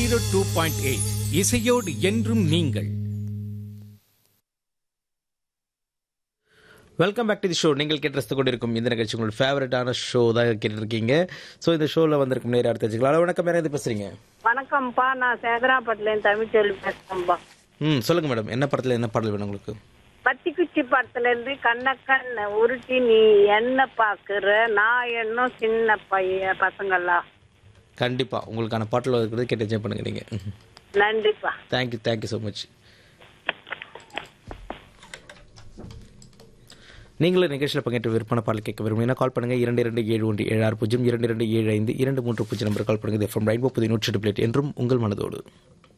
zero two point eight இசையோடு என்றும் நீங்கள் welcome back to the show நீங்கள் கேட்டு கொண்டிருக்கும் இந்த நிகழ்ச்சி உங்களோட ஃபேவரட்டான ஷோ தான் கேட்டுருக்கீங்க ஸோ இந்த ஷோவில் வந்திருக்கும் நேரம் அடுத்து வச்சுக்கலாம் ஹலோ வணக்கம் யாராவது பேசுறீங்க வணக்கம்ப்பா நான் சேகராப்பட்டிலேருந்து தமிழ்ச்செல்வி பேசுறேன்ப்பா ம் சொல்லுங்க மேடம் என்ன படத்தில் என்ன பாடல் வேணும் உங்களுக்கு பத்திக்குச்சி படத்துல இருந்து கண்ணக்கண் உருட்டி நீ என்ன பாக்குற நான் என்ன சின்ன பையன் பசங்கள்லாம் கண்டிப்பாக உங்களுக்கான பாட்டில் இருக்கிறது கேட்டு என்ஜாய் பண்ணுங்க நீங்கள் நன்றிப்பா தேங்க்யூ தேங்க்யூ ஸோ மச் நீங்களும் நிகழ்ச்சியில் பங்கேற்று விற்பனை பாடல் கேட்க விரும்புங்கன்னா கால் பண்ணுங்க இரண்டு இரண்டு ஏழு ஒன்று ஏழு ஆறு பூஜ்ஜியம் இரண்டு இரண்டு ஏழு ஐந்து இரண்டு மூன்று பூஜ்ஜியம் நம்பர் கால் பண்ணுங்க எஃப்எம் ரெயின்போ புதிய நூற்றி எட்டு பிளேட் என்றும் உங்கள் மனதோடு